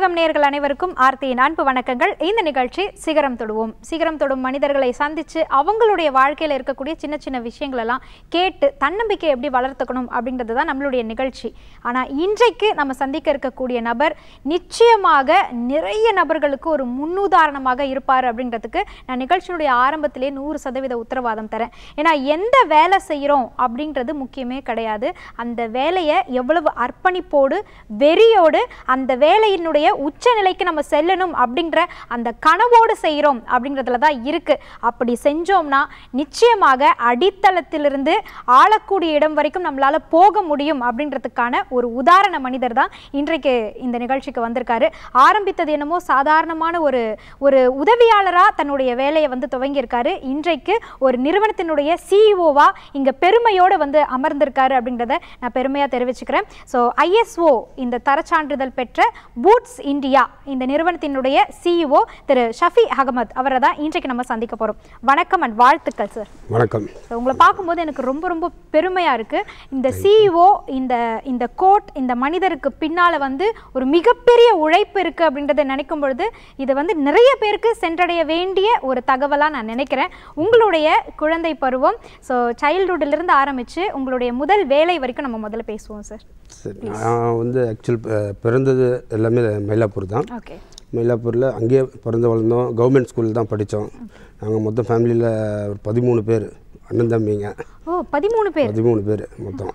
தமிழகம் நேயர்கள் அனைவருக்கும் ஆர்த்தியின் அன்பு வணக்கங்கள் இந்த நிகழ்ச்சி சிகரம் தொடுவோம் சிகரம் தொடும் மனிதர்களை சந்திச்சு அவங்களுடைய வாழ்க்கையில இருக்கக்கூடிய சின்ன சின்ன விஷயங்கள் எல்லாம் கேட்டு தன்னம்பிக்கை எப்படி வளர்த்துக்கணும் அப்படின்றது தான் நம்மளுடைய நிகழ்ச்சி ஆனா இன்றைக்கு நம்ம சந்திக்க இருக்கக்கூடிய நபர் நிச்சயமாக நிறைய நபர்களுக்கு ஒரு முன்னுதாரணமாக இருப்பார் அப்படின்றதுக்கு நான் நிகழ்ச்சியினுடைய ஆரம்பத்திலே நூறு சதவீத உத்தரவாதம் தரேன் ஏன்னா எந்த வேலை செய்கிறோம் அப்படின்றது முக்கியமே கிடையாது அந்த வேலையை எவ்வளவு அர்ப்பணிப்போடு வெறியோடு அந்த வேலையினுடைய உச்சநிலைக்கு நம்ம செல்லணும் அப்படின்ற அந்த கனவோடு செய்கிறோம் அப்படின்றதுல தான் இருக்கு அப்படி செஞ்சோம்னா நிச்சயமாக அடித்தளத்திலிருந்து ஆளக்கூடிய இடம் வரைக்கும் நம்மளால போக முடியும் அப்படின்றதுக்கான ஒரு உதாரண மனிதர் தான் இன்றைக்கு இந்த நிகழ்ச்சிக்கு வந்திருக்காரு ஆரம்பித்தது என்னமோ சாதாரணமான ஒரு ஒரு உதவியாளரா தன்னுடைய வேலையை வந்து துவங்கியிருக்காரு இன்றைக்கு ஒரு நிறுவனத்தினுடைய சிஇஓவா இங்க பெருமையோட வந்து அமர்ந்திருக்காரு அப்படின்றத நான் பெருமையா தெரிவிச்சுக்கிறேன் ஸோ ஐஎஸ்ஓ இந்த தரச்சான்றிதழ் பெற்ற பூட்ஸ் இந்தியா இந்த நிறுவனத்தினுடைய சிஇஓ திரு ஷஃபி அகமது அவரை தான் இன்றைக்கு நம்ம சந்திக்க போறோம் வணக்கம் அண்ட் வாழ்த்துக்கள் சார் வணக்கம் So, உங்களை பார்க்கும்போது எனக்கு ரொம்ப ரொம்ப பெருமையா இருக்கு இந்த சிஇஓ இந்த இந்த கோட் இந்த மனிதருக்கு பின்னால வந்து ஒரு மிகப்பெரிய உழைப்பு இருக்கு அப்படின்றத நினைக்கும் பொழுது இது வந்து நிறைய பேருக்கு சென்றடைய வேண்டிய ஒரு தகவலா நான் நினைக்கிறேன் உங்களுடைய குழந்தை பருவம் ஸோ இருந்து ஆரம்பிச்சு உங்களுடைய முதல் வேலை வரைக்கும் நம்ம முதல்ல பேசுவோம் சார் சரி நான் வந்து ஆக்சுவல் பிறந்தது எல்லாமே மயிலாப்பூர் தான் ஓகே மயிலாப்பூரில் அங்கேயே பிறந்து வளர்ந்தோம் கவர்மெண்ட் ஸ்கூலில் தான் படித்தோம் நாங்கள் மொத்தம் ஃபேமிலியில் ஒரு பதிமூணு பேர் அண்ணன் தம்பிங்க ஓ பதிமூணு பேர் பதிமூணு பேர் மொத்தம்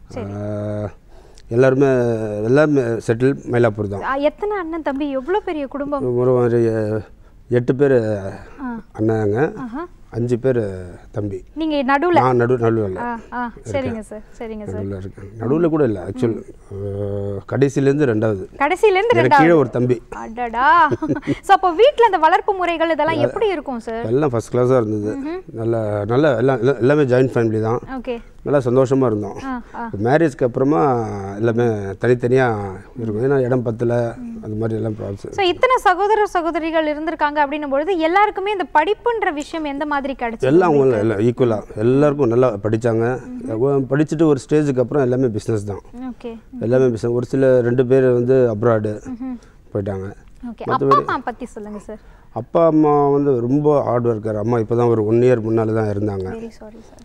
ஆஹ், எல்லாருமே எல்லாருமே செட்டில் மயிலாப்பூர் தான் ஆ, எத்தனை அண்ணன் தம்பி எவ்வளோ பெரிய குடும்பம் ஒரு ஒரு எட்டு பேர் அண்ணாங்க ஆஹா. அஞ்சு பேர் தம்பி நீங்க நடுவுல நான் நடு நடுவில் ஆ ஆ சரிங்க சார் சரிங்க சார் நடுவில் இருக்கேன் நடுவில் கூட இல்லை ஆக்சுவல் கடைசியிலேருந்து ரெண்டாவது கடைசியில இருந்து எனக்கு ரெண்டாவது கீழே ஒரு தம்பி அடடா சோ அப்போ வீட்ல இந்த வளர்ப்பு முறைகள் இதெல்லாம் எப்படி இருக்கும் சார் எல்லாம் ஃபஸ்ட் கிளாஸாக இருந்தது நல்ல நல்ல எல்லாம் எல்லாம் எல்லாமே ஜாயின்ட் ஃபேமிலி தான் ஓகே நல்லா சந்தோஷமாக இருந்தோம் ஆ ஆ மேரேஜ்க்கு அப்புறமா எல்லாமே தனித்தனியாக இருக்கும் ஏன்னா இடம் பத்தல அது மாதிரி எல்லாம் ப்ராப்ளம்ஸ் சோ இத்தனை சகோதர சகோதரிகள் இருந்திருக்காங்க அப்படின்னும் பொழுது எல்லாருக்குமே இந்த படிப்புன்ற விஷயம் எந்த மாதிரி கிடைச்சு எல்லாம் அவங்க எல்லாம் ஈக்குவலாக எல்லாருக்கும் நல்லா படித்தாங்க படிச்சுட்டு ஒரு ஸ்டேஜுக்கு அப்புறம் எல்லாமே பிஸ்னஸ் தான் ஓகே எல்லாமே பிஸ்னஸ் ஒரு சில ரெண்டு பேர் வந்து அப்ராடு போயிட்டாங்க ஓகே அப்பா அம்மா பத்தி சொல்லுங்க சார் அப்பா அம்மா வந்து ரொம்ப ஹார்ட் ஒர்க்கர் அம்மா இப்போ தான் ஒரு ஒன் இயர் முன்னால் தான் இருந்தாங்க வெரி சாரி சார்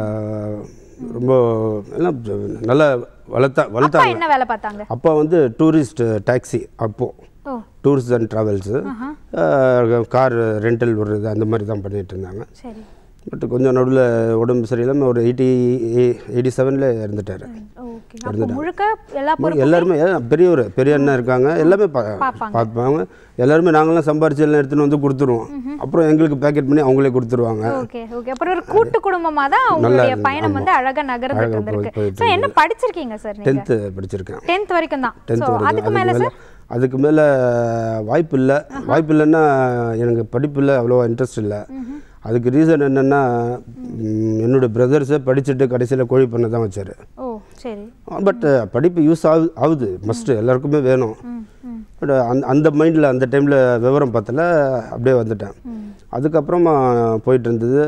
ஆஹ் ரொம்ப எல்லாம் நல்லா வளர்த்தா அப்பா வளர்த்தாங்க என்ன வேலை பார்த்தாங்க அப்பா வந்து டூரிஸ்ட் டாக்ஸி அப்போது ஓ tourist and travels car rental விடுறது அந்த மாதிரி தான் பண்ணிகிட்டு இருந்தாங்க சரி பட் கொஞ்சம் நடுவில் உடம்பு சரியில்லாமல் ஒரு எயிட்டி எயிட்டி செவனில் இறந்துட்டார் ஓகே அப்போ முழுக்க எல்லா எல்லாருமே எல்லாம் பெரியவர் பெரிய அண்ணன் இருக்காங்க எல்லாமே பா- பார்ப்பாங்க. பார்ப்பாங்க எல்லாருமே நாங்களாம் சம்பாரிச்சு எல்லாம் எடுத்துன்னு வந்து கொடுத்துருவோம் அப்புறம் எங்களுக்கு பேக்கெட் பண்ணி அவங்களே கொடுத்துருவாங்க ஓகே ஓகே அப்புறம் ஒரு கூட்டு குடும்பமா தான் உங்களுடைய பயணம் வந்து அழகா நகர்ந்துட்டு அழகா வந்திருக்கு போய்- சோ என்ன படிச்சிருக்கீங்க சார் நீங்க டென்த்து படிச்சிருக்கேன் டென்த் வரைக்கும் தான் டென்த் ஸோ வரைக்கும் அதுக்கு மேல அதுக்கு மேலே அதுக்கு மேலே வாய்ப்பு இல்லை வாய்ப்பு இல்லைன்னா எனக்கு படிப்பில் அவ்வளோவா இன்ட்ரெஸ்ட் இல்லை அதுக்கு ரீசன் என்னென்னா என்னோட பிரதர்ஸை படிச்சுட்டு கடைசியில் கோழி பண்ண தான் வச்சார் ஓ சரி பட் படிப்பு யூஸ் ஆகுது ஆகுது மஸ்ட்டு எல்லாருக்குமே வேணும் ம் ம் பட் அந்த அந்த மைண்டில் அந்த டைமில் விவரம் பார்த்தல அப்படியே வந்துட்டேன் அதுக்கப்புறமா போயிட்டு இருந்தது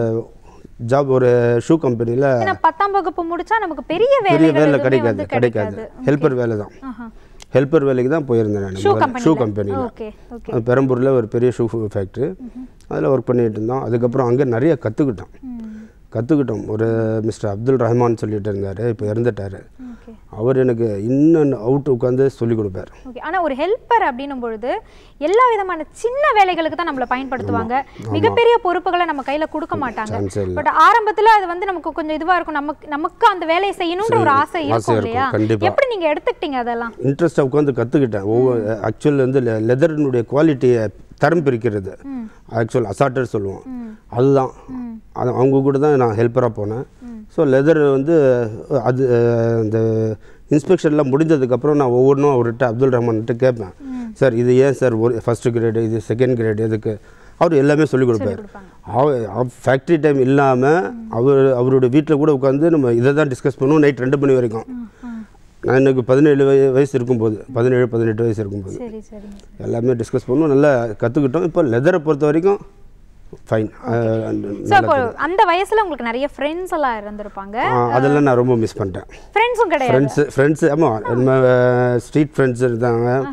ஜாப் ஒரு ஷூ கம்பெனியில் ஏன்னா பத்தாம் வகுப்பு முடிச்சா நமக்கு பெரிய பெரிய வேலைகள் வேலை எதுவுமே கிடைக்காது வந்து கிடைக்காது ஹெல்ப்பர் வேலை தான் ஆஹா. ஹெல்ப்பர் வேலைக்கு தான் போயிருந்தேன் நான் ஷூ முதல்ல. ஷூ கம்பெனி கம்பெனியில் ஓகே ஓகே அது பெரம்பூரில் ஒரு பெரிய ஷூ ஃபேக்ட்ரி அதில் ஒர்க் பண்ணிட்டு இருந்தோம் அதுக்கப்புறம் அங்கே நிறைய கற்றுக்கிட்டோம் ம் கற்றுக்கிட்டோம் ஒரு மிஸ்டர் அப்துல் ரஹ்மான் சொல்லிட்டு இருந்தார் இப்போ இறந்துட்டார் ஓகே அவர் எனக்கு இன்னும் அவுட் உட்காந்து சொல்லிக் கொடுப்பார் ஓகே ஆனா ஒரு ஹெல்ப்பர் அப்படின்னும் பொழுது எல்லா விதமான சின்ன வேலைகளுக்கு தான் நம்மள பயன்படுத்துவாங்க மிகப்பெரிய பொறுப்புகளை நம்ம கையில கொடுக்க மாட்டாங்க சான்ஸே இல்லை பட் ஆரம்பத்துல அது வந்து நமக்கு கொஞ்சம் இதுவா இருக்கும் நமக்கு நமக்கு அந்த வேலையை செய்யணும்ன்ற ஒரு ஆசை இருக்கும் இருக்கும், இல்லையா கண்டிப்பா. எப்படி நீங்க எடுத்துக்கிட்டீங்க அதெல்லாம் இன்ட்ரெஸ்ட்டாக உட்காந்து கற்றுக்கிட்டேன் ஒவ்வொரு ஆக்சுவல் வந்து லெதரினுடைய குவாலிட்டியை தரம் பிரிக்கிறது ஆக்சுவல் அசாட்டர் சொல்லுவோம் அதுதான் அது அவங்க கூட தான் நான் ஹெல்ப்பராக போனேன் ஸோ லெதர் வந்து அது அஹ், இந்த இன்ஸ்பெக்ஷன்லாம் முடிஞ்சதுக்கப்புறம் நான் ஒவ்வொன்றும் அவர்கிட்ட அப்துல் ரஹ்மான்கிட்ட கேட்பேன் சார் இது ஏன் சார் ஒரு ஃபஸ்ட்டு கிரேடு இது செகண்ட் கிரேடு எதுக்கு அவர் எல்லாமே சொல்லிக் கொடுப்பார் கொடுப்பாங்க. ஃபேக்ட்ரி டைம் இல்லாமல் அவர் அவரோட வீட்டில் கூட உட்காந்து நம்ம இதை தான் டிஸ்கஸ் பண்ணுவோம் நைட் ரெண்டு மணி வரைக்கும் நான் எனக்கு பதினேழு வய வயசு இருக்கும்போது பதினேழு பதினெட்டு வயசு இருக்கும்போது சரி சரி எல்லாமே டிஸ்கஸ் பண்ணுவோம் நல்லா கற்றுக்கிட்டோம் இப்போ லெதரை பொறுத்த வரைக்கும் ஃபைன் சோ அப்போ அந்த வயசுல உங்களுக்கு நிறைய ஃப்ரெண்ட்ஸ் எல்லாம் இருந்திருப்பாங்க அதெல்லாம் நான் ரொம்ப மிஸ் பண்ணிட்டேன் ஃப்ரெண்ட்ஸும் கிடையாது ஃப்ரெண்ட்ஸு ஃப்ரெண்ட்ஸு ஆமாம் நம்ம ஸ்ட்ரீட் ஃப்ரெண்ட்ஸ் இருந்தாங்க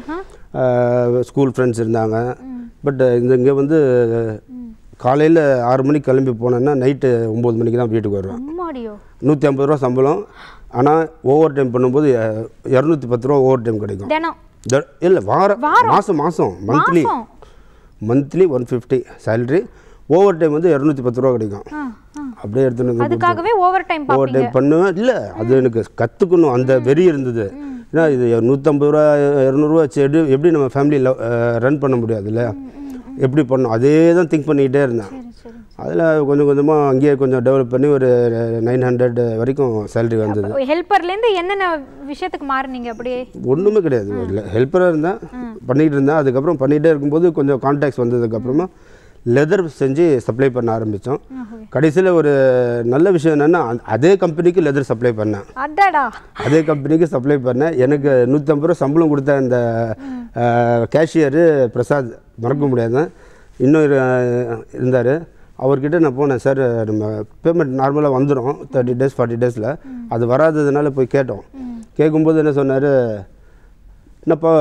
ஸ்கூல் ஃப்ரெண்ட்ஸ் இருந்தாங்க பட் இந்த இங்கே வந்து காலையில் ஆறு மணிக்கு கிளம்பி போனேன்னா நைட்டு ஒம்பது மணிக்கு தான் வீட்டுக்கு வருவேன் அம்மாடியோ நூற்றி ஐம்பது ரூபா சம்பளம் ஆனால் ஓவர் டைம் பண்ணும்போது இரநூத்தி பத்து ரூபா ஓவர் டைம் கிடைக்கும் தினம் இல்லை வாரம் மாதம் மாதம் மந்த்லி மாசம்? Monthly one fifty salary overtime வந்து இரநூத்தி பத்து ரூபா கிடைக்கும் ஆ, ஆ. அப்படியே எடுத்துன்னு வந்து அதுக்காகவே ஓவர் டைம் ஓவர் பார்ப்பீங்க டைம் பண்ணுவேன் இல்லை அது எனக்கு கற்றுக்கணும் அந்த வெறி இருந்தது ஏன்னா இது நூற்றம்பது ரூபா இரநூறுவா வச்சு எப்படி எப்படி நம்ம ஃபேமிலியில் ரன் பண்ண முடியாதுல்ல எப்படி பண்ணணும் அதே தான் திங்க் பண்ணிக்கிட்டே இருந்தேன் சரி சரி அதில் கொஞ்சம் கொஞ்சமாக அங்கேயே கொஞ்சம் டெவலப் பண்ணி ஒரு நைன் ஹண்ட்ரட் வரைக்கும் சேலரி வந்தது ஹெல்ப்பர்லேருந்து என்னென்ன விஷயத்துக்கு மாறுனீங்க அப்படியே ஒன்றுமே கிடையாது இல்லை ஹெல்ப்பராக இருந்தேன் பண்ணிகிட்டு இருந்தேன் அதுக்கப்புறம் பண்ணிகிட்டே இருக்கும்போது கொஞ்சம் கான்டாக்ட்ஸ் வந்ததுக்கப்புறமா லெதர் செஞ்சு சப்ளை பண்ண ஆரம்பித்தோம் கடைசியில் ஒரு நல்ல விஷயம் என்னென்னா அதே கம்பெனிக்கு லெதர் சப்ளை பண்ணேன் அடடா அதே கம்பெனிக்கு சப்ளை பண்ணேன் எனக்கு நூற்றம்பது ரூபா சம்பளம் கொடுத்த அந்த கேஷியரு பிரசாத் மறக்க முடியாது இன்னும் இருந்தார் அவர்கிட்ட நான் போனேன் சார் நம்ம பேமெண்ட் நார்மலாக வந்துடும் தேர்ட்டி டேஸ் ஃபார்ட்டி டேஸில் அது வராததுனால போய் கேட்டோம் கேட்கும்போது என்ன சொன்னார் என்னப்பா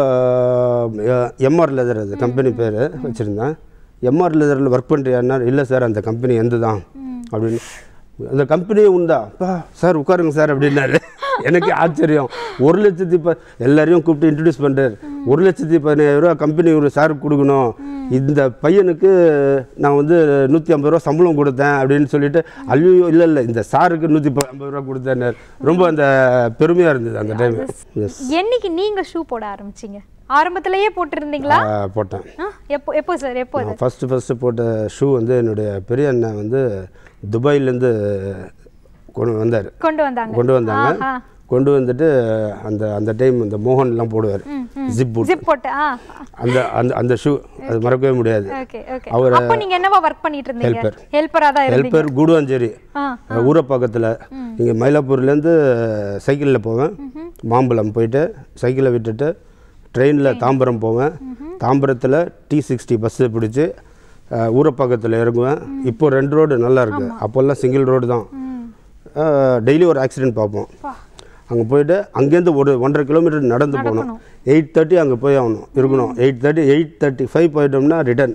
எம்ஆர் லெதர் அது கம்பெனி பேர் வச்சுருந்தேன் எம்ஆர் லெதரில் ஒர்க் பண்ணுறியான்னா இல்லை சார் அந்த கம்பெனி எந்த தான் அப்படின்னு அந்த கம்பெனி உண்டா அப்பா சார் உட்காருங்க சார் அப்படின்னாரு எனக்கு ஆச்சரியம் ஒரு லட்சத்தி ப எல்லாரையும் கூப்பிட்டு இன்ட்ரடியூஸ் பண்ணுறாரு ஒரு லட்சத்தி பதினாயிரம் ரூபா கம்பெனி ஒரு சாருக்கு கொடுக்கணும் இந்த பையனுக்கு நான் வந்து நூற்றி ஐம்பது ரூபா சம்பளம் கொடுத்தேன் அப்படின்னு சொல்லிட்டு ஐயோ இல்லை இல்லை இந்த சாருக்கு நூற்றி ஐம்பது ரூபா கொடுத்தேன்னு ரொம்ப அந்த பெருமையாக இருந்தது அந்த டைம் எஸ் என்னைக்கு நீங்க ஷூ போட ஆரம்பிச்சீங்க ஆரம்பத்திலேயே போட்டிருந்தீங்களா போட்டேன் ஆ, எப்போ எப்போ சார் எப்போ அது நான் ஃபஸ்ட்டு ஃபஸ்ட்டு போட்ட ஷூ வந்து என்னுடைய பெரிய அண்ணன் வந்து துபாயிலேருந்து கொண்டு வந்தார் கொண்டு வந்தாங்க கொண்டு வந்தாங்க ஆஹா. கொண்டு வந்துட்டு அந்த அந்த டைம் இந்த மோகன்லாம் போடுவார் ஜிப் பூட் ஜிப் போட்டு ஆ அந்த அந்த அந்த ஷூ அது மறக்கவே முடியாது ஓகே ஓகே அவரு- அப்போ நீங்க என்னவா ஒர்க் பண்ணிட்டு இருந்தீங்க Helper. ஹெல்ப்பரா தான் இருந்தீங்க ஹெல்பர் கூடுவாஞ்சேரி ஆ ஊரப்பாக்கத்தில் இங்கே மயிலாப்பூர்லேருந்து சைக்கிளில் போவேன் மாம்பழம் போயிட்டு சைக்கிளை விட்டுட்டு ட்ரெயினில் தாம்பரம் போவேன் தாம்பரத்தில் டி சிக்ஸ்டி பஸ்ஸு பிடிச்சி ஊரப்பாக்கத்தில் இறங்குவேன் இப்போ ரெண்டு ரோடு நல்லா இருக்கு அப்போல்லாம் சிங்கிள் ரோடு தான் டெய்லி ஒரு ஆக்சிடென்ட் பார்ப்போம் பா. அங்கே போயிட்டு அங்கேருந்து ஒரு ஒன்றரை கிலோமீட்டர் நடந்து போகணும் எயிட் தேர்ட்டி அங்கே போய் ஆகணும் இருக்கணும் eight thirty eight thirty five போயிட்டோம்னா ரிட்டர்ன்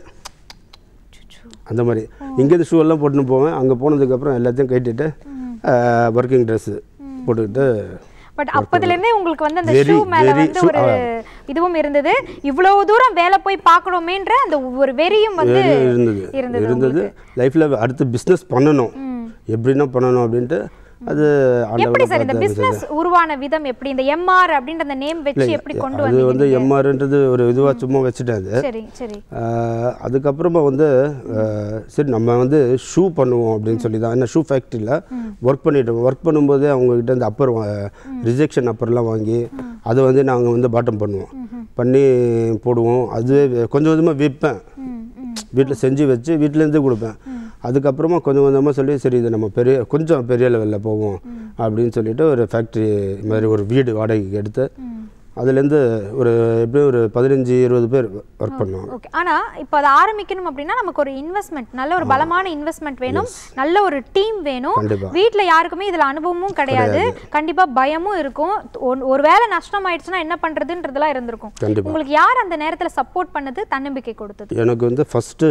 அந்த மாதிரி இங்கேருந்து ஷூ எல்லாம் போட்டுன்னு போவேன் அங்கே போனதுக்கப்புறம் எல்லாத்தையும் கட்டிட்டு ஒர்க்கிங் ட்ரெஸ்ஸு போட்டுக்கிட்டு பட் அப்பதுல இருந்தே உங்களுக்கு வந்து அந்த Very, ஷூ மேல very வந்து shoe- ஒரு இதுவும் இருந்தது இவ்வளவு தூரம் வேலை போய் பார்க்கணுமேன்ற அந்த ஒரு வெறியும் வந்து வெறி இருந்தது இருந்தது இருந்தது லைஃப்பில் அடுத்து பிஸ்னஸ் பண்ணணும் எப்படின்னா பண்ணணும் அப்படின்ட்டு அது எப்படி ஆண்டவனை சார் இந்த பார்த்து பிசினஸ் உருவான விதம் எப்படி இந்த எம்ஆர் அப்படின்ற அந்த நேம் வச்சு எப்படி கொண்டு அது வந்தீங்க வந்து எம்ஆர்ன்றது ஒரு இதுவாக சும்மா வச்சுட்டேன் அது சரி சரி ஆஹ் அதுக்கப்புறமா வந்து ஆஹ் சரி நம்ம வந்து ஷூ பண்ணுவோம் அப்படின்னு சொல்லி தான் என்ன ஷூ ஃபேக்ட்ரியில் ஒர்க் பண்ணிட்டு ஒர்க் பண்ணும்போதே அவங்கக்கிட்ட இந்த அப்பர் ரிஜெக்ஷன் அப்பர்லாம் வாங்கி அதை வந்து நாங்கள் வந்து பாட்டம் பண்ணுவோம் பண்ணி போடுவோம் அதுவே வே- கொஞ்சம் கொஞ்சமாக விற்பேன் ம் ம் வீட்டில் செஞ்சு வச்சு வீட்டிலேருந்து கொடுப்பேன் அதுக்கப்புறமா கொஞ்சம் கொஞ்சமாக சொல்லி சரி இது நம்ம பெரிய கொஞ்சம் பெரிய லெவலில் போவோம் அப்படின்னு சொல்லிட்டு ஒரு ஃபேக்ட்ரி மாதிரி ஒரு வீடு வாடகைக்கு எடுத்து அதுலேருந்து ஒரு எப்படியும் ஒரு பதினஞ்சு இருபது பேர் ஒர்க் பண்ணுவாங்க ஓகே ஆனா இப்போ அதை ஆரம்பிக்கணும் அப்படின்னா நமக்கு ஒரு இன்வெஸ்ட்மெண்ட் நல்ல ஒரு பலமான இன்வெஸ்ட்மெண்ட் வேணும் நல்ல ஒரு டீம் வேணும் கண்டிப்பா. வீட்ல யாருக்குமே இதுல அனுபவமும் கிடையாது கண்டிப்பா பயமும் இருக்கும் ஒரு- ஒருவேளை நஷ்டம் ஆயிடுச்சுன்னா என்ன பண்றதுன்றதெல்லாம் இருந்திருக்கும் கண்டிப்பாக உங்களுக்கு யார் அந்த நேரத்துல சப்போர்ட் பண்ணது தன்னம்பிக்கை கொடுத்தது எனக்கு வந்து ஃபஸ்ட்டு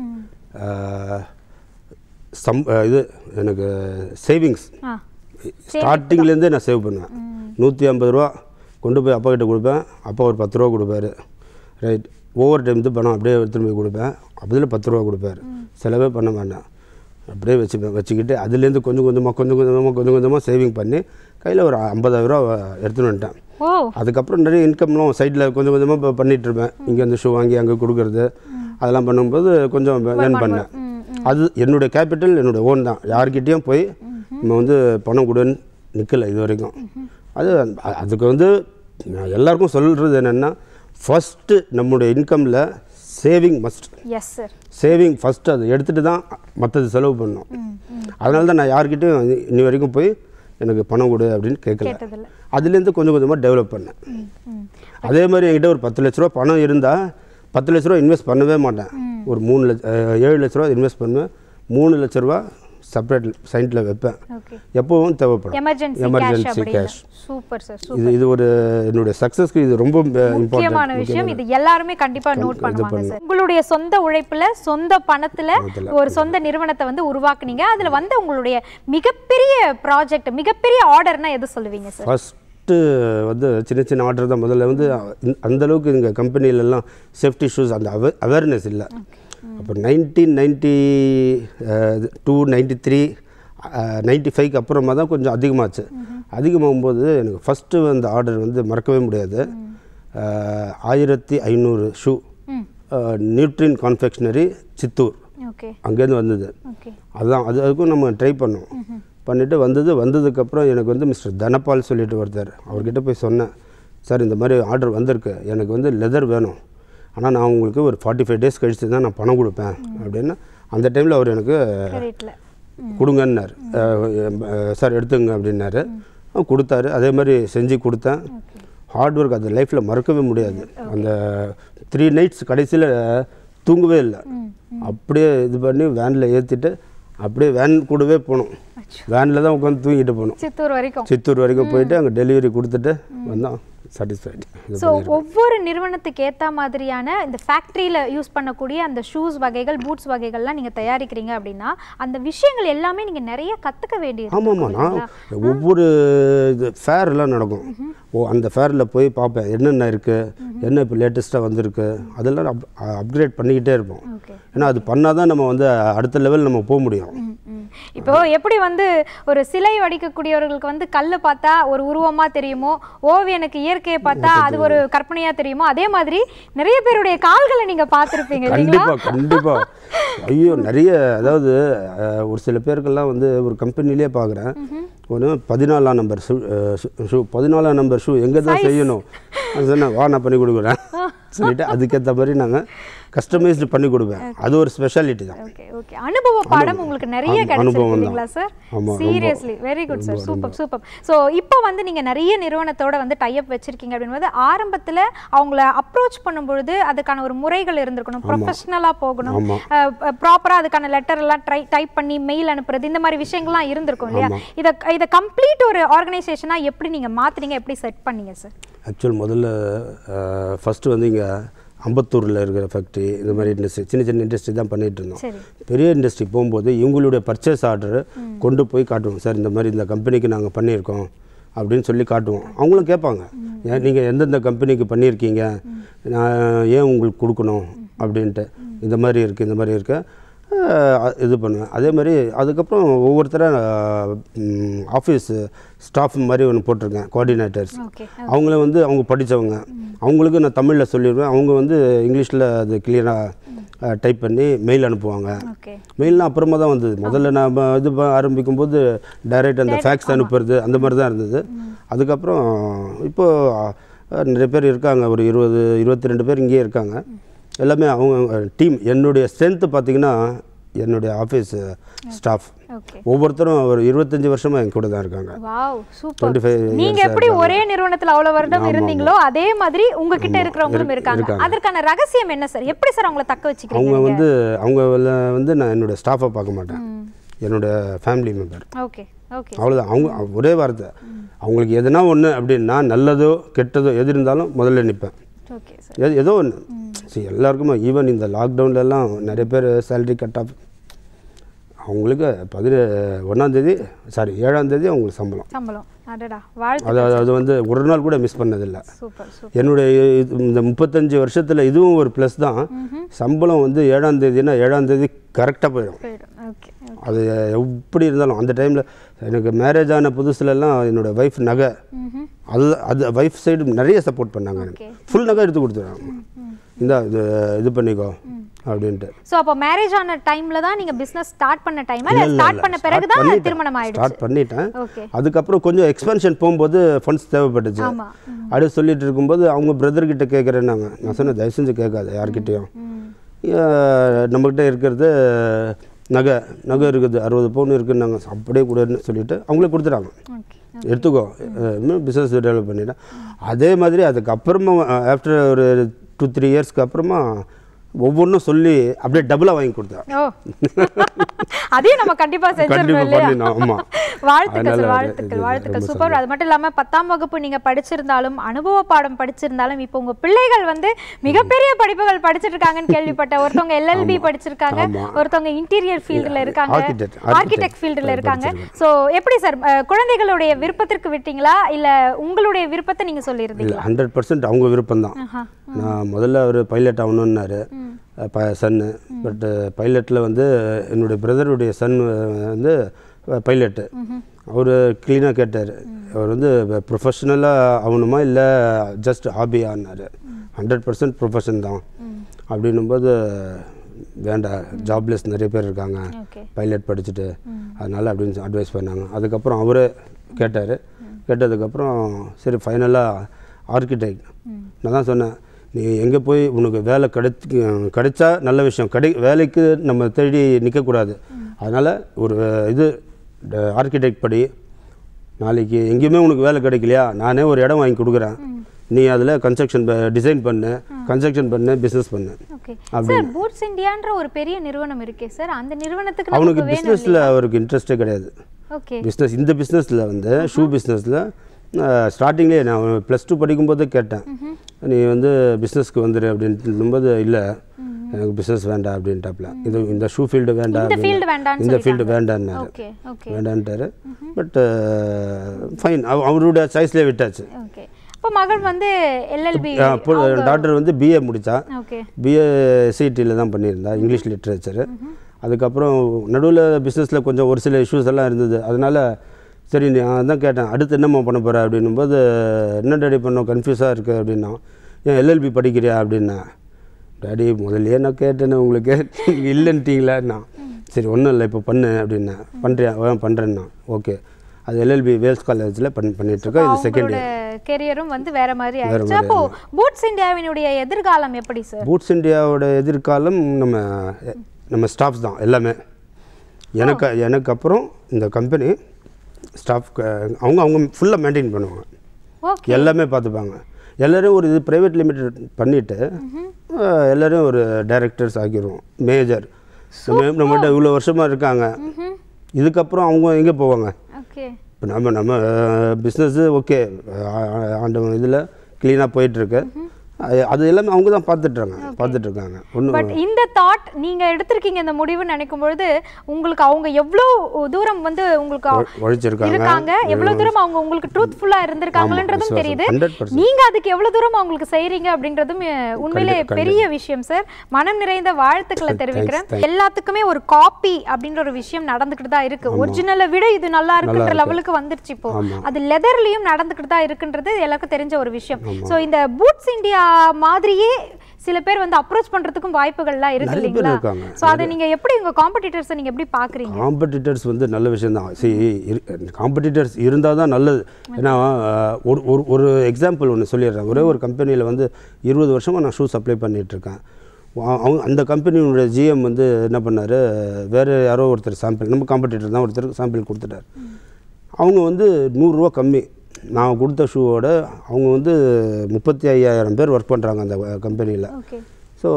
சம் இது எனக்கு சேவிங்ஸ் ஆ ஸ்டார்டிங்லேருந்தே நான் சேவ் பண்ணுவேன் நூற்றி ஐம்பது ரூபா கொண்டு போய் அப்பா கிட்ட கொடுப்பேன் அப்பா ஒரு பத்து ரூபா கொடுப்பாரு ரைட் ஓவர் டைம் பணம் அப்படியே எடுத்துகிட்டு போய் கொடுப்பேன் அதில் பத்து ரூபா கொடுப்பாரு செலவே பண்ண மாட்டேன் அப்படியே வச்சுப்பேன் வச்சுக்கிட்டு அதுலேருந்து கொஞ்சம் கொஞ்சமாக கொஞ்சம் கொஞ்சமாக கொஞ்சம் கொஞ்சமாக சேவிங் பண்ணி கையில் ஒரு ஐம்பதாயிரம் ரூபா எடுத்துன்னு வந்துட்டேன் ஓ அதுக்கப்புறம் நிறைய இன்கம்லாம் சைடில் கொஞ்சம் கொஞ்சமாக பண்ணிகிட்டு இருப்பேன் இங்கே வந்து ஷூ வாங்கி அங்கே கொடுக்குறது அதெல்லாம் பண்ணும்போது கொஞ்சம் ஏர்ன் பண்ணேன் ம் அது என்னுடைய கேபிட்டல் என்னோட ஓன் தான் யார்கிட்டயும் போய் நம்ம வந்து பணம் கொடுன்னு நிற்கலை இது வரைக்கும் அது அ- அதுக்கு வந்து நான் எல்லாருக்கும் சொல்கிறது என்னென்னா ஃபஸ்ட்டு நம்முடைய இன்கமில் saving must yes sir saving first அதை எடுத்துகிட்டு தான் மற்றது செலவு பண்ணணும் அதனால தான் நான் யார்கிட்டயும் இ- இன்னி வரைக்கும் போய் எனக்கு பணம் கொடு அப்படின்னு கேட்கல கேட்டதில்ல அதுலேருந்து கொஞ்சம் கொஞ்சமாக டெவலப் பண்ணேன் ம் அதே மாதிரி என்கிட்ட ஒரு பத்து லட்ச ரூபா பணம் இருந்தால் பத்து லட்ச ரூபா இன்வெஸ்ட் பண்ணவே மாட்டேன் ஒரு மூணு லட்ச அஹ், ஏழு லட்ச ரூபா இன்வெஸ்ட் பண்ணுவேன் மூணு லட்ச ரூபா செப்பரேட் சைண்டில் வைப்பேன் ஓகே எப்போவும் தேவைப்படும் எமர்ஜென்சி கேஷ் எமர்ஜென்சி அப்படின்னு கேஷ் சூப்பர் சார் இது இது ஒரு என்னுடைய சக்ஸஸ்க்கு இது ரொம்ப முக்கியமான இம்பார்ட்டன்ட் விஷயம் இது எல்லாருமே கண்டிப்பா நோட் பண்ணுவாங்க சார் உங்களுடைய சொந்த உழைப்புல சொந்த பணத்துல ஒரு சொந்த நிறுவனத்தை வந்து உருவாக்குனீங்க அதுல வந்து உங்களுடைய மிகப்பெரிய ப்ராஜெக்ட் மிகப்பெரிய ஆர்டர்னா எது சொல்லுவீங்க சார் ஃபஸ்ட்டு வந்து சின்ன சின்ன ஆர்டர் தான் முதல்ல வந்து இந்த- அந்த அளவுக்கு இங்கே கம்பெனிலெல்லாம் சேஃப்டி ஷூஸ் அந்த அவ அவேர்னஸ் இல்லை அப்போ nineteen ninety two ninety three ninety ஃபைவ்க்கு அப்புறமா தான் கொஞ்சம் அதிகமாச்சு அதிகமாகும்போது எனக்கு ஃபஸ்ட்டு அந்த ஆர்டர் வந்து மறக்கவே முடியாது அஹ், ஆயிரத்தி ஐநூறு ஷூ ம் நியூட்ரின் கான்ஃபெக்ஷனரி சித்தூர் ஓகே அங்கேருந்து வந்தது ஓகே அதுதான் அது அதுக்கும் நம்ம ட்ரை பண்ணோம் பண்ணிவிட்டு வந்தது வந்ததுக்கப்புறம் எனக்கு வந்து மிஸ்டர் தனபால் சொல்லிட்டு ஒருத்தர் அவர்கிட்ட போய் சொன்னேன் சார் இந்த மாதிரி ஆர்டர் வந்திருக்கு எனக்கு வந்து லெதர் வேணும் ஆனால் நான் உங்களுக்கு ஒரு ஃபார்ட்டி ஃபைவ் டேஸ் கழிச்சு தான் நான் பணம் கொடுப்பேன் அப்படின்னு அந்த டைமில் அவர் எனக்கு கிரெடிட்ல கொடுங்கன்னார் சார் எடுத்துங்க அப்படின்னாரு அஹ் கொடுத்தாரு அதே மாதிரி செஞ்சு கொடுத்தேன் ஹார்ட் ஒர்க் அது லைஃப்பில் மறக்கவே முடியாது அந்த த்ரீ நைட்ஸ் கடைசியில் தூங்கவே இல்லை அப்படியே இது பண்ணி வேனில் ஏற்றிட்டு அப்படியே வேன் கூடவே போனோம் வேனில் தான் உட்காந்து தூங்கிட்டு போனோம் சித்தூர் வரைக்கும் சித்தூர் வரைக்கும் போயிட்டு அங்கே டெலிவரி கொடுத்துட்டு வந்தோம் சாட்டிஸ்ஃபைடு ஸோ ஒவ்வொரு நிறுவனத்துக்கு ஏற்ற மாதிரியான இந்த ஃபேக்ட்ரியில் யூஸ் பண்ணக்கூடிய அந்த ஷூஸ் வகைகள் பூட்ஸ் வகைகள்லாம் நீங்கள் தயாரிக்கிறீங்க அப்படின்னா அந்த விஷயங்கள் எல்லாமே நீங்கள் நிறைய கற்றுக்க வேண்டியது ஆமாம்மா நான் ஒவ்வொரு இது ஃபேர்லாம் நடக்கும் ஓ அந்த ஃபேரில் போய் பார்ப்பேன் என்னென்ன இருக்குது என்ன இப்போ லேட்டஸ்ட்டாக வந்திருக்கு அதெல்லாம் அப் அப்கிரேட் பண்ணிக்கிட்டே இருப்போம் ஓகே ஏன்னா அது பண்ணால் தான் நம்ம வந்து அடுத்த லெவல் நம்ம போக முடியும் இப்போ எப்படி வந்து ஒரு சிலை வடிக்கக்கூடியவர்களுக்கு வந்து கல்லு பார்த்தா ஒரு உருவமா தெரியுமோ ஓவியனுக்கு இயற்கையை பார்த்தா அது ஒரு கற்பனையா தெரியுமோ அதே மாதிரி நிறைய பேருடைய கால்களை நீங்க பார்த்திருப்பீங்க இல்லைங்களா கண்டிப்பாக கண்டிப்பாக ஐயோ நிறைய அதாவது அஹ், ஒரு சில பேருக்கெல்லாம் வந்து ஒரு கம்பெனிலே பார்க்குறேன் ஒன்று பதினாலாம் நம்பர் ஷூ ஷூ பதினாலாம் நம்பர் ஷூ எங்கே தான் செய்யணும் அது சொன்னேன் வா நான் பண்ணி கொடுக்குறேன் சொல்லிட்டு அதுக்கேற்ற மாதிரி நாங்கள் கஸ்டமைஸ்டு பண்ணி கொடுப்பேன் அது ஒரு ஸ்பெஷாலிட்டி தான் ஓகே ஓகே அனுபவ பாடம் உங்களுக்கு நிறைய ஆமா, கிடைச்சிருக்கு அனுபவம் தான். இல்லைங்களா சார் ஆமா, ரொம்ப. Seriously very good sir super super so இப்போ வந்து நீங்க நிறைய நிறுவனத்தோட வந்து டைப் வச்சிருக்கீங்க அப்படின்போது ஆரம்பத்துல அவங்கள அப்ரோச் பண்ணும்பொழுது அதுக்கான ஒரு முறைகள் இருந்திருக்கணும் ப்ரொஃபஷனலா போகணும் ஆமா. ப்ராப்பரா அதுக்கான லெட்டர் எல்லாம் ட்ரை டைப் பண்ணி மெயில் அனுப்புறது இந்த மாதிரி விஷயங்கள்லாம் இருந்திருக்கும் இல்லையா இதை இதை கம்ப்ளீட் ஒரு ஆர்கனைசேஷனா எப்படி நீங்க மாத்துனீங்க எப்படி செட் பண்ணீங்க சார் ஆக்சுவல் முதல்ல ஃபஸ்ட்டு வந்து இங்கே அம்பத்தூரில் இருக்கிற ஃபேக்ட்ரி இந்த மாதிரி இண்டஸ்ட்ரி சின்ன சின்ன இண்டஸ்ட்ரி தான் பண்ணிகிட்டு இருந்தோம் சரி பெரிய இண்டஸ்ட்ரி போகும்போது இவங்களுடைய பர்ச்சேஸ் ஆர்டர் கொண்டு போய் காட்டுவோம் சார் இந்த மாதிரி இந்த கம்பெனிக்கு நாங்கள் பண்ணியிருக்கோம் அப்படின்னு சொல்லி காட்டுவோம் அவங்களும் கேட்பாங்க ஏன் நீங்கள் எந்தெந்த கம்பெனிக்கு பண்ணியிருக்கீங்க நான் ஏன் உங்களுக்கு கொடுக்கணும் அப்படின்ட்டு இந்த மாதிரி இருக்குது இந்த மாதிரி இருக்கு அஹ் இது பண்ணுவேன் அதே மாதிரி அதுக்கப்புறம் ஒவ்வொருத்தராக ஆஃபீஸ் ஸ்டாஃப் மாதிரி ஒன்று போட்டிருக்கேன் கோஆர்டினேட்டர்ஸ் ஓகே அவங்கள வந்து அவங்க படித்தவங்க அவங்களுக்கு நான் தமிழில் சொல்லிடுவேன் அவங்க வந்து இங்கிலீஷில் அது கிளியராக டைப் பண்ணி மெயில் அனுப்புவாங்க ஓகே மெயில்லாம் அப்புறமா தான் வந்தது முதல்ல நான் இது ப- ஆரம்பிக்கும் போது டைரக்ட் அந்த ஃபேக்ஸ் அனுப்புறது அந்த மாதிரி தான் இருந்தது அதுக்கப்புறம் இப்போது நிறைய பேர் இருக்காங்க ஒரு இருபது இருபத்தி ரெண்டு பேர் இங்கேயே இருக்காங்க எல்லாமே அவங்க டீம் என்னுடைய ஸ்ட்ரென்த்து பார்த்தீங்கன்னா என்னுடைய ஆஃபீஸ் ஸ்டாஃப் ஓகே ஒவ்வொருத்தரும் ஒரு இருபத்தஞ்சி வருஷமாக என் கூட தான் இருக்காங்க வாவ் சூப்பர் டுவெண்ட்டி ஃபைவ் நீங்க எப்படி ஒரே நிறுவனத்துல அவ்வளவு வருடம் இருந்தீங்களோ அதே மாதிரி உங்ககிட்ட இருக்கிறவங்களும் இருக்காங்க அதற்கான ரகசியம் என்ன சார் எப்படி சார் அவங்கள தக்க வச்சுக்கிறீங்க அவங்க வந்து அவங்க வந்து நான் என்னோட ஸ்டாஃபை பார்க்க மாட்டேன் என்னோட ஃபேமிலி மெம்பர் ஓகே ஓகே அவ்வளோதான் அவங்க ஒரே வார்த்தை அவங்களுக்கு எதுனா ஒன்று அப்படின்னா நல்லதோ கெட்டதோ எது இருந்தாலும் முதல்ல நிற்பேன் ஓகே சார் எது ஏதோ ஒன்று சரி எல்லாருக்குமே ஈவன் இந்த லாக்டவுன்லலாம் நிறைய பேர் சேலரி கட் ஆஃப் அவங்களுக்கு பதினே ஒன்றாந்தேதி சாரி ஏழாந்தேதி அவங்களுக்கு சம்பளம் சம்பளம் அடடா வாழ்த்து அது அது வந்து ஒரு நாள் கூட மிஸ் பண்ணதில்லை சூப்பர் சூப்பர் என்னுடைய இது- இந்த முப்பத்தஞ்சு வருஷத்தில் இதுவும் ஒரு ப்ளஸ் தான் சம்பளம் வந்து ஏழாம் தேதினா ஏழாம் தேதி கரெக்டாக போயிடும் போயிடும் ஓகே அது எப்படி இருந்தாலும் அந்த டைமில் எனக்கு மேரேஜ் ஆன புதுசுலலாம் என்னோட ஒய்ஃப் நகை அது அது ஒய்ஃப் சைடு நிறைய சப்போர்ட் பண்ணாங்க எனக்கு ஃபுல் நகை எடுத்து கொடுத்துருவாங்க இந்த இது இது பண்ணிக்கோ அப்படின்ட்டு சோ அப்போ மேரேஜ் ஆன டைம்ல தான் நீங்க பிசினஸ் ஸ்டார்ட் பண்ண டைமா இல்ல ஸ்டார்ட் பண்ண பிறகு தான் திருமணம் ஆயிடுச்சு ஸ்டார்ட் பண்ணிட்டேன் ஓகே அதுக்கப்புறம் கொஞ்சம் எக்ஸ்பென்ஷன் போகும்போது ஃபண்ட்ஸ் தேவைப்பட்டுச்சு ஆமா அப்படி சொல்லிட்டு இருக்கும்போது அவங்க பிரதர் கிட்ட கேட்குறேன்னாங்க நான் சொன்னேன் தயவு செஞ்சு கேட்காத யார்கிட்டயும் அஹ் நம்மக்கிட்ட இருக்கிறது நகை நகை இருக்குது அறுபது பவுன் இருக்குன்னாங்க அப்படியே கொடுன்னு சொல்லிட்டு அவங்களே கொடுத்துட்டாங்க ஓகே எடுத்துக்கோ இன்னும் பிஸ்னஸ் டெவலப் பண்ணிட்டேன் அதே மாதிரி அதுக்கப்புறமா ஆஃப்டர் ஒரு டூ த்ரீ இயர்ஸ்க்கு அப்புறமா ஒவ்வொன்றும் சொல்லி அப்படியே டபுளாக வாங்கி கொடுத்தேன் ஓ அதையும் நம்ம கண்டிப்பா செஞ்சிடணும் கண்டிப்பா இல்லையா பண்ணிடணும், ஆமா. வாழ்த்துக்கள் அதனால சார் அது- வாழ்த்துக்கள் இது வாழ்த்துக்கள் ரொம்ப சூப்பர் அது மட்டும் இல்லாம பத்தாம் வகுப்பு நீங்க படிச்சிருந்தாலும் அனுபவ பாடம் படிச்சிருந்தாலும் இப்போ உங்க பிள்ளைகள் வந்து மிகப்பெரிய படிப்புகள் படிச்சிட்டு இருக்காங்கன்னு கேள்விப்பட்டேன் ஒருத்தவங்க எல்எல்பி படிச்சிருக்காங்க ஆமா. ஒருத்தவங்க இன்டீரியர் ஃபீல்டுல இருக்காங்க architect, ஆர்கிடெக்ட் architect ஃபீல்டுல இருக்காங்க படிச்சிருக்காங்க. சோ எப்படி சார் அஹ், குழந்தைகளுடைய விருப்பத்திற்கு விட்டீங்களா இல்ல உங்களுடைய விருப்பத்தை நீங்க சொல்லியிருந்தீங்க இல்லை ஹண்ட்ரட் பர்சன்ட் அவங்க விருப்பம் தான் ஆஹா. நான் முதல்ல அவர் பைலட் ஆகணுன்னாரு ப சன்னு பட்டு பைலட்டில் வந்து என்னுடைய பிரதருடைய சன் வந்து பைலட்டு அவர் க்ளீனாக கேட்டார் அவர் வந்து ப்ரொஃபஷ்னலாக ஆகணுமா இல்லை ஜஸ்ட் ஹாபியான்னாரு ஹண்ட்ரட் பர்சன்ட் ப்ரொஃபஷன் தான் அப்படின்னும்போது வேண்டாம் ஜாப்லெஸ் நிறைய பேர் இருக்காங்க ஓகே பைலட் படிச்சுட்டு அதனால் அப்படின்னு அட்வைஸ் பண்ணாங்க அதுக்கப்புறம் அவரே கேட்டார் கேட்டதுக்கப்புறம் சரி ஃபைனலாக ஆர்கிடெக்ட் நான் தான் சொன்னேன் நீ எங்கே போய் உனக்கு வேலை கிடைச்சி கிடைச்சா நல்ல விஷயம் கிடை வேலைக்கு நம்ம தேடி நிற்கக்கூடாது அதனால் ஒரு இது ஆர்கிடெக்ட் படி நாளைக்கு எங்கேயுமே உனக்கு வேலை கிடைக்கலையா நானே ஒரு இடம் வாங்கி கொடுக்குறேன் நீ அதில் கன்ஸ்ட்ரக்ஷன் டிசைன் பண்ணு கன்ஸ்ட்ரக்ஷன் பண்ணு பிஸ்னஸ் பண்ணு ஓகே சார் பூட்ஸ் இந்தியான்ற ஒரு பெரிய நிறுவனம் இருக்கே சார் அந்த நிறுவனத்துக்கு அவனுக்கு நமக்கு வேணும் பிஸ்னஸில் அவருக்கு இன்ட்ரெஸ்ட்டே கிடையாது ஓகே பிஸ்னஸ் இந்த பிஸ்னஸில் வந்து ஷூ பிஸ்னஸில் ஸ்டார்டிங்லேயே நான் ப்ளஸ் டூ படிக்கும்போது கேட்டேன் நீ வந்து பிஸ்னஸ்க்கு வந்துடு அப்படின்ட்டும்போது இல்லை எனக்கு பிஸ்னஸ் வேண்டாம் அப்படின்ட்டாப்ல இது இந்த ஷூ ஃபீல்டு வேண்டாம் இந்த அப்படின்னு. ஃபீல்டு வேண்டாம்னு இந்த ஃபீல்டு வேண்டான்னாரு ஓகே ஓகே வேண்டான்ட்டாரு பட் ஃபைன் அவருடைய சாய்ஸ்லேயே விட்டாச்சு ஓகே அப்போ மகள் வந்து எல்எல்பி டாக்டர் வந்து பிஏ முடித்தா ஓகே பிஏ சிடியில் தான் பண்ணியிருந்தா இங்கிலீஷ் லிட்ரேச்சரு அதுக்கப்புறம் நடுவில் பிஸ்னஸில் கொஞ்சம் ஒரு சில இஷ்யூஸ் எல்லாம் இருந்தது அதனால் சரி நான் தான் கேட்டேன் அடுத்து என்னம்மா பண்ண போகிற அப்படின்னும்போது என்ன டேடி பண்ணோம் கன்ஃபியூஸாக இருக்குது அப்படின்னா ஏன் எல்எல்பி படிக்கிறியா அப்படின்னா டேடி முதல்லயே நான் கேட்டேனே உங்களுக்கு நீங்கள் இல்லைன்ட்டீங்களா சரி ஒன்றும் இல்லை இப்போ பண்ணு அப்படின்னா பண்ணுறியா பண்ணுறேன்னா ஓகே அது எல்எல்பி வேல்ஸ் காலேஜில் பண் பண்ணிகிட்ருக்கேன் இது செகண்ட் அவங்களோட இயர் கெரியரும் வந்து வேற மாதிரி ஆயிடுச்சு அப்போ பூட்ஸ் இந்தியாவினுடைய எதிர்காலம் எப்படி சார் பூட்ஸ் இந்தியாவோட எதிர்காலம் நம்ம நம்ம ஸ்டாஃப்ஸ் தான் எல்லாமே எனக்கு எனக்கு அப்புறம் இந்த கம்பெனி ஸ்டாஃப் அவங்க அவங்க ஃபுல்லாக மெயின்டைன் பண்ணுவாங்க ஓகே எல்லாமே பார்த்துப்பாங்க எல்லோரும் ஒரு இது ப்ரைவேட் லிமிடெட் பண்ணிவிட்டு எல்லோரும் ஒரு டைரக்டர்ஸ் ஆக்கிடுவோம் மேஜர் நம்ம நம்மகிட்ட இவ்வளோ வருஷமாக இருக்காங்க இதுக்கப்புறம் அவங்க எங்கே போவாங்க ஓகே இப்போ நம்ம நம்ம பிஸ்னஸ்ஸு ஓகே ஆண்டவன் இதில் க்ளீனாக போயிட்டுருக்கு அது எல்லாமே அவங்க தான் பார்த்துட்ருக்காங்க பார்த்துட்ருக்காங்க ஒன்றும் பட் இந்த தாட் நீங்க எடுத்திருக்கீங்க இந்த முடிவு நினைக்கும் பொழுது உங்களுக்கு அவங்க எவ்வளவு தூரம் வந்து உங்களுக்கு அவ- உழைச்சிருக்காங்க இருக்காங்க எவ்வளவு தூரம் அவங்க உங்களுக்கு ட்ரூத்ஃபுல்லா இருந்திருக்காங்கன்றதும் விசுவாசம். தெரியுது 100% நீங்க அதுக்கு எவ்வளவு தூரம் அவங்களுக்கு செய்றீங்க அப்படின்றதும் அஹ், உண்மையிலே பெரிய விஷயம் சார் மனம் நிறைந்த வாழ்த்துக்களை தெரிவிக்கிறேன் எல்லாத்துக்குமே ஒரு காப்பி அப்படின்ற ஒரு விஷயம் நடந்துக்கிட்டு தான் இருக்கு ஒரிஜினலை விட இது நல்லா இருக்குன்ற லெவலுக்கு வந்துருச்சு இப்போ ஆமா. அது லெதர்லயும் நடந்துக்கிட்டு தான் இருக்குன்றது எல்லாருக்கும் தெரிஞ்ச ஒரு விஷயம் சோ இந்த பூட்ஸ் இந்தியா மாதிரியே சில பேர் வந்து அப்ரோச் பண்றதுக்கும் வாய்ப்புகள்லாம் இருக்கு நிறைய பேர் இல்லைங்களா இருக்காங்க. சோ அதை நீங்க எப்படி உங்க காம்படிட்டர்ஸை நீங்க எப்படி பாக்குறீங்க காம்படிட்டர்ஸ் வந்து நல்ல விஷயந்தான் சரி காம்படிட்டர்ஸ் இருந்தால் தான் நல்லது ஏன்னா அஹ், ஒரு ஒரு ஒரு எக்ஸாம்பிள் ஒன்று சொல்லிடுறேன் ஒரே ஒரு கம்பெனியில் வந்து இருபது வருஷமாக நான் ஷூ சப்ளை பண்ணிகிட்ருக்கேன் அவங்க அந்த கம்பெனியோட ஜிஎம் வந்து என்ன பண்ணார் வேறு யாரோ ஒருத்தர் சாம்பிள் நம்ம காம்படிட்டர் தான் ஒருத்தர் சாம்பிள் கொடுத்துட்டார் அவங்க வந்து நூறுரூவா கம்மி நான் கொடுத்த ஷூவோட அவங்க வந்து முப்பத்தி ஐயாயிரம் பேர் ஒர்க் பண்ணுறாங்க அந்த கம்பெனியில் ஓகே ஸோ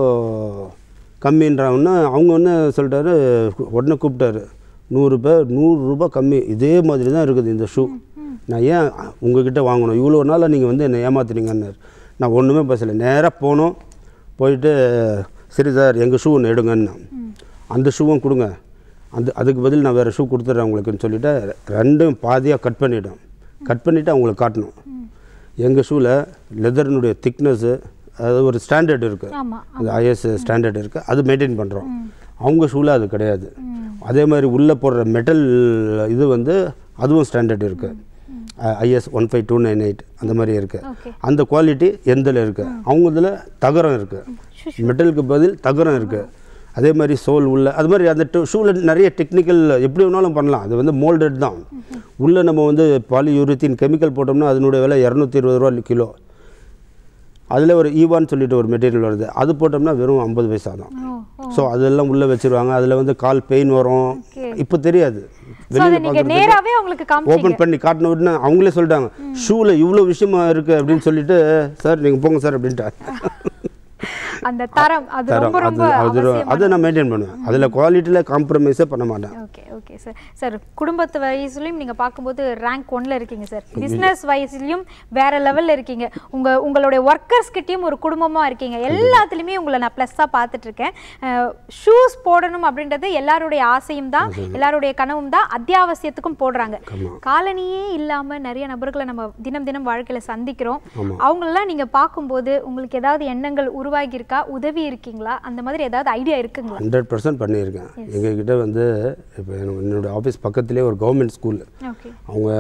கம்மின்றவொன்னே அவங்க வந்து சொல்லிட்டாரு உடனே கூப்பிட்டாரு நூறு பேர் நூறுரூபா கம்மி இதே மாதிரி தான் இருக்குது இந்த ஷூ நான் ஏன் உங்ககிட்ட வாங்கணும் இவ்வளோ நாளாக நீங்கள் வந்து என்னை ஏமாத்துறீங்கன்னாரு நான் ஒன்றுமே பேசலை நேராக போனோம் போயிட்டு சரி சார் எங்கள் ஷூ ஒன்று எடுங்கன்னு அந்த ஷூவும் கொடுங்க அந்த அதுக்கு பதில் நான் வேறு ஷூ கொடுத்துட்றேன் உங்களுக்குன்னு சொல்லிட்டு ரெண்டும் பாதியாக கட் பண்ணிட்டோம் கட் பண்ணிவிட்டு அவங்களுக்கு காட்டணும் எங்கள் ஷூவில் லெதர்னுடைய திக்னஸ்ஸு அது ஒரு ஸ்டாண்டர்ட் இருக்குது ஆமா அது ஐஎஸ் ஸ்டாண்டர்ட் இருக்குது அது மெயின்டைன் பண்ணுறோம் அவங்க ஷூவில் அது கிடையாது அதே மாதிரி உள்ளே போடுற மெட்டல் இது வந்து அதுவும் ஸ்டாண்டர்ட் இருக்குது IS one five two nine eight அந்த மாதிரி இருக்குது ஓகே அந்த குவாலிட்டி எந்தில் இருக்குது அவங்க இதில் தகரம் இருக்குது மெட்டலுக்கு பதில் தகரம் இருக்குது அதே மாதிரி சோல் உள்ள அது மாதிரி அந்த ஷூவில் நிறைய டெக்னிக்கல் எப்படி வேணாலும் பண்ணலாம் அது வந்து மோல்டட் தான் உள்ளே நம்ம வந்து பாலியூரித்தின் கெமிக்கல் போட்டோம்னா அதனுடைய விலை இரநூத்தி இருபது ரூபா கிலோ அதில் ஒரு ஈவான்னு சொல்லிட்டு ஒரு மெட்டீரியல் வருது அது போட்டோம்னா வெறும் ஐம்பது பைசா தான் ஓ ஓ ஸோ அதெல்லாம் உள்ளே வச்சிருவாங்க அதில் வந்து கால் பெயின் வரும் Okay. இப்போ தெரியாது சோ அதை நீங்க நேராவே அவங்களுக்கு காமிச்சீங்க ஓப்பன் பண்ணி காட்டின உடனே அவங்களே சொல்லிட்டாங்க ஷூவில் இவ்வளோ விஷயமா இருக்குது அப்படின்னு சொல்லிட்டு சார் நீங்கள் போங்க சார் அப்படின்ட்டார் அந்த தரம் அது தரம் ரொம்ப ரொம்ப அது அது அதை நான் மெயின்டைன் பண்ணுவேன் அதில் குவாலிட்டியில் காம்ப்ரமைஸே பண்ண மாட்டேன் ஓகே ஓகே சார் சார் குடும்பத்து வயசுலையும் நீங்க பார்க்கும்போது ரேங்க் ஒன்ல இருக்கீங்க சார் பிசினஸ் வயசுலையும் வேற லெவல்ல இருக்கீங்க உங்க உங்களுடைய ஒர்க்கர்ஸ் கிட்டயும் ஒரு குடும்பமா இருக்கீங்க எல்லாத்துலயுமே உங்களை நான் ப்ளஸ்ஸா பார்த்துட்டு இருக்கேன் ஷூஸ் போடணும் அப்படின்றது எல்லாருடைய ஆசையும் தான் எல்லாருடைய கனவும் தான் அத்தியாவசியத்துக்கும் போடுறாங்க காலனியே இல்லாம நிறைய நபர்களை நம்ம தினம் தினம் வாழ்க்கையில சந்திக்கிறோம் அவங்களெல்லாம் நீங்க பார்க்கும்போது உங்களுக்கு ஏதாவது எண்ணங்கள் உருவாகி இருக்கா உதவி இருக்கீங்களா அந்த மாதிரி ஏதாவது ஐடியா இருக்குங்களா ஹண்ட்ரட் பர்சன்ட் பண்ணியிருக்கேன் எங்ககிட்ட வந்து இப்போ என்னோடய ஆஃபீஸ் பக்கத்துலேயே ஒரு கவர்மெண்ட் ஸ்கூல் ஓகே அவங்க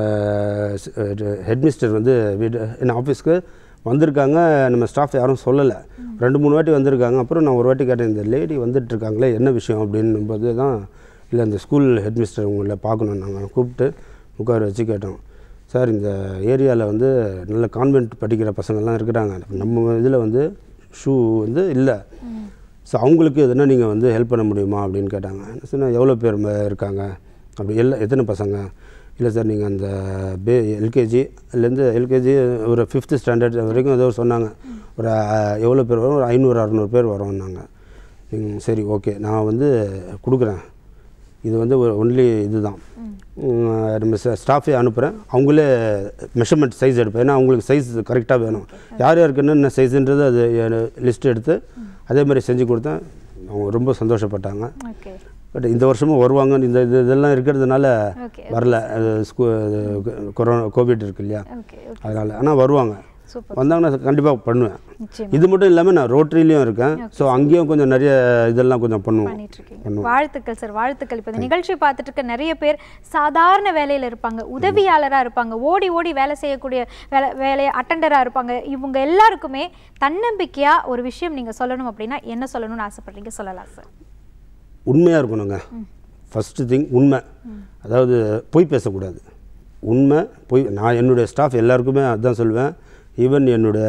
ஹெட் மிஸ்டர் வந்து வீடு என்ன ஆஃபீஸ்க்கு வந்திருக்காங்க நம்ம ஸ்டாஃப் யாரும் சொல்லலை ரெண்டு மூணு வாட்டி வந்திருக்காங்க அப்புறம் நான் ஒரு வாட்டி கேட்டேன் இந்த லேடி வந்துட்டு இருக்காங்களே என்ன விஷயம் அப்படின்னும் போது தான் இல்லை இந்த ஸ்கூல் ஹெட் மிஸ்டர் உங்களை பார்க்கணும் நாங்கள் கூப்பிட்டு உட்கார வச்சு கேட்டோம் சார் இந்த ஏரியாவில் வந்து நல்ல கான்வென்ட் படிக்கிற பசங்கள்லாம் இருக்கிறாங்க நம்ம இதில் வந்து ஷூ வந்து இல்லை ஸோ அவங்களுக்கு எதுனா நீங்கள் வந்து ஹெல்ப் பண்ண முடியுமா அப்படின்னு கேட்டாங்க நான் சொன்னேன் எவ்வளோ பேர் ம- இருக்காங்க அப்படி எல்லா எத்தனை பசங்க இல்லை சார் நீங்கள் அந்த பே எல்கேஜிலேருந்து எல்கேஜி ஒரு ஃபிஃப்த்து ஸ்டாண்டர்ட் வரைக்கும் ஏதோ சொன்னாங்க ஒரு அஹ், எவ்வளோ பேர் வரும் ஒரு ஐநூறு அறநூறு பேர் வரோம்னாங்க ம், சரி ஓகே நான் வந்து கொடுக்குறேன் இது வந்து ஒரு ஒன்லி இதுதான் உம், நம்ம ஸ்டாஃபே அனுப்புகிறேன் அவங்களே மெஷர்மெண்ட் சைஸ் எடுப்பேன் ஏன்னா அவங்களுக்கு சைஸ் கரெக்டாக வேணும் யார் யாருக்கு என்னென்ன சைஸுன்றது அது லிஸ்ட் எடுத்து அதே மாதிரி செஞ்சு கொடுத்தேன் அவங்க ரொம்ப சந்தோஷப்பட்டாங்க ஓகே பட் இந்த வருஷமும் வருவாங்க இந்த இது இதெல்லாம் இருக்கிறதுனால ஓகே வரல அது ஸ்கூ அது கொரோனா கோவிட் இருக்கு இல்லையா ஓகே ஓகே அதனால் ஆனால் வருவாங்க சூப்பர் வந்தாங்கன்னா கண்டிப்பாக பண்ணுவேன் நிச்சயம் இது மட்டும் இல்லாமல் நான் ரோட்டரிலையும் இருக்கேன் ஸோ அங்கேயும் கொஞ்சம் நிறைய இதெல்லாம் கொஞ்சம் பண்ணுவோம் பண்ணிட்டு இருக்கீங்க வாழ்த்துக்கள் சார் வாழ்த்துக்கள் இப்போ இந்த நிகழ்ச்சி பார்த்துட்டு இருக்க நிறைய பேர் சாதாரண வேலையில இருப்பாங்க உதவியாளரா இருப்பாங்க ஓடி ஓடி வேலை செய்யக்கூடிய வேலை வேலையை அட்டண்டரா இருப்பாங்க இவங்க எல்லாருக்குமே தன்னம்பிக்கையா ஒரு விஷயம் நீங்க சொல்லணும் அப்படின்னா என்ன சொல்லணும்னு ஆசைப்படுறீங்க சொல்லலாம் சார் உண்மையாக இருக்கணுங்க ஃபஸ்ட்டு திங் உண்மை அதாவது பொய் பேசக்கூடாது உண்மை பொய் நான் என்னுடைய ஸ்டாஃப் எல்லாருக்குமே அதுதான் சொல்லுவேன் ஈவன் என்னுடைய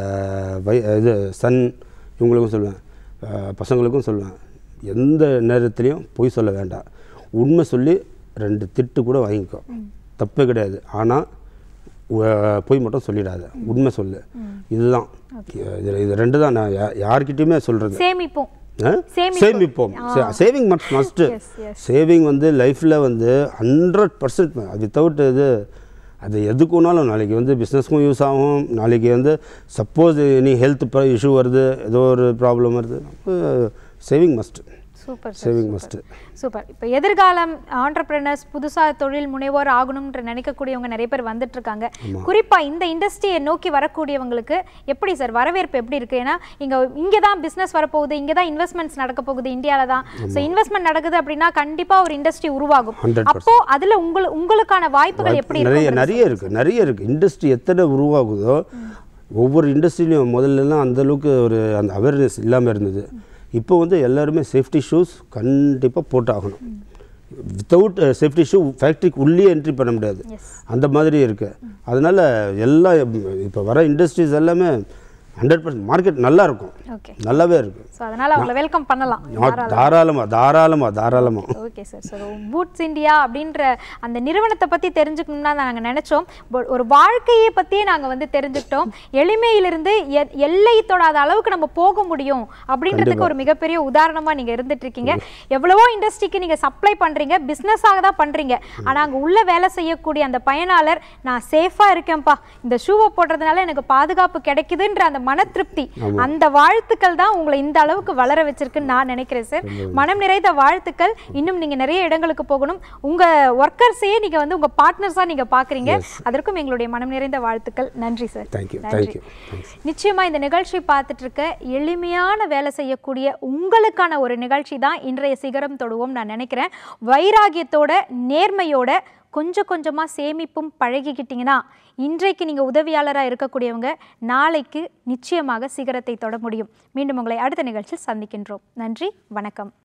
வை இது சன் இவங்களுக்கும் சொல்லுவேன் அஹ், பசங்களுக்கும் சொல்லுவேன் எந்த நேரத்துலையும் பொய் சொல்ல வேண்டாம் உண்மை சொல்லி ரெண்டு திட்டு கூட வாங்கிக்கோ தப்பே கிடையாது ஆனால் பொய் மட்டும் சொல்லிடாத உண்மை சொல்லு இதுதான் இது இது ரெண்டு தான் நான் யா- யார்கிட்டயுமே சொல்கிறது சேமிப்போம் ஆ? சேமிப்பு. சேமிப்போம் saving must must Yes, yes. Saving வந்து லைஃப்பில் வந்து ஹண்ட்ரட் பர்சன்ட் வித்தவுட் இது அது எதுக்குனாலும் நாளைக்கு வந்து பிஸ்னஸ்க்கும் யூஸ் ஆகும் நாளைக்கு வந்து சப்போஸ் எனி ஹெல்த் இஷ்யூ வருது ஏதோ ஒரு ப்ராப்ளம் வருது saving must super sir saving must super இப்போ எதிர்காலம் ஆண்டர்பிரினர்ஸ் புதுசாக தொழில் முனைவோர் ஆகணும்ன்ற நினைக்கக்கூடியவங்க நிறைய பேர் வந்துட்டு இருக்காங்க குறிப்பா இந்த இண்டஸ்ட்ரியை நோக்கி வரக்கூடியவங்களுக்கு எப்படி சார் வரவேற்பு எப்படி இருக்கு ஏன்னா இங்க இங்கே தான் பிஸ்னஸ் வரப்போகுது இங்கே தான் இன்வெஸ்ட்மெண்ட்ஸ் நடக்க போகுது இந்தியால தான் ஸோ இன்வெஸ்ட்மெண்ட் நடக்குது அப்படின்னா கண்டிப்பா ஒரு இண்டஸ்ட்ரி உருவாகும் 100% அப்போ அதுல உங்களு உங்களுக்கான வாய்ப்புகள் எப்படி நிறைய இருக்கு நிறைய இருக்குது நிறைய இருக்குது இண்டஸ்ட்ரி எத்தனை உருவாகுதோ ஒவ்வொரு இண்டஸ்ட்ரியிலையும் முதல்லலாம் அந்த அளவுக்கு ஒரு அந்த அவேர்னஸ் இல்லாமல் இருந்தது இப்போ வந்து எல்லாருமே சேஃப்டி ஷூஸ் கண்டிப்பாக போட்டாகணும் வித்தவுட் சேஃப்டி ஷூ ஃபேக்ட்ரிக்கு உள்ளே என்ட்ரி பண்ண முடியாது எஸ் அந்த மாதிரி இருக்குது அதனால் எல்லா இப்போ வர இண்டஸ்ட்ரீஸ் எல்லாமே ஹண்ட்ரட் பர்சன்ட் மார்க்கெட் நல்லா இருக்கும் ஓகே நல்லாவே இருக்கும் ஸோ அதனால அவங்கள வெல்கம் பண்ணலாம் தாராளமாக தாராளமாக தாராளமாக okay sir so boots India அப்படின்ற அந்த நிறுவனத்தை பற்றி தெரிஞ்சுக்கணும்னா நாங்கள் நினச்சோம் பட் ஒரு வாழ்க்கையை பற்றியே நாங்கள் வந்து தெரிஞ்சுக்கிட்டோம் எளிமையிலிருந்து எ- எல்லை தொடாத அளவுக்கு நம்ம போக முடியும் அப்படின்றதுக்கு ஒரு மிகப்பெரிய உதாரணமாக நீங்கள் இருந்துட்டு இருக்கீங்க எவ்வளவோ இண்டஸ்ட்ரிக்கு நீங்கள் சப்ளை பண்ணுறீங்க பிஸ்னஸாக தான் பண்ணுறீங்க ஆனால் அங்கே உள்ள வேலை செய்யக்கூடிய அந்த பயனாளர் நான் சேஃபாக இருக்கேன்ப்பா இந்த ஷூவை போடுறதுனால எனக்கு பாதுகாப்பு கிடைக்குதுன்ற அந்த மன திருப்தி அந்த வாழ்த்துக்கள் தான் உங்களை இந்த அளவுக்கு வளர வச்சிருக்குன்னு நான் நினைக்கிறேன் சார் மனம் நிறைந்த வாழ்த்துக்கள் இன்னும் நீங்க நிறைய இடங்களுக்கு போகணும் உங்க ஒர்க்கர்ஸையே நீங்க வந்து உங்க பார்ட்னர்ஸா நீங்க பாக்குறீங்க அதற்கும் எங்களுடைய மனம் நிறைந்த வாழ்த்துக்கள் நன்றி சார் தேங்க்யூ நன்றி தேங்க்யூ தேங்க்ஸ் நிச்சயமா இந்த நிகழ்ச்சி பார்த்துட்டு இருக்க எளிமையான வேலை செய்யக்கூடிய உங்களுக்கான ஒரு நிகழ்ச்சி தான் இன்றைய சிகரம் தொடுவோம் நான் நினைக்கிறேன் வைராகியத்தோட நேர்மையோட கொஞ்சம் கொஞ்சமாக சேமிப்பும் பழகிக்கிட்டீங்கன்னா இன்றைக்கு நீங்கள் உதவியாளராக இருக்கக்கூடியவங்க நாளைக்கு நிச்சயமாக சிகரத்தை தொட முடியும் மீண்டும் உங்களை அடுத்த நிகழ்ச்சியில் சந்திக்கின்றோம் நன்றி வணக்கம்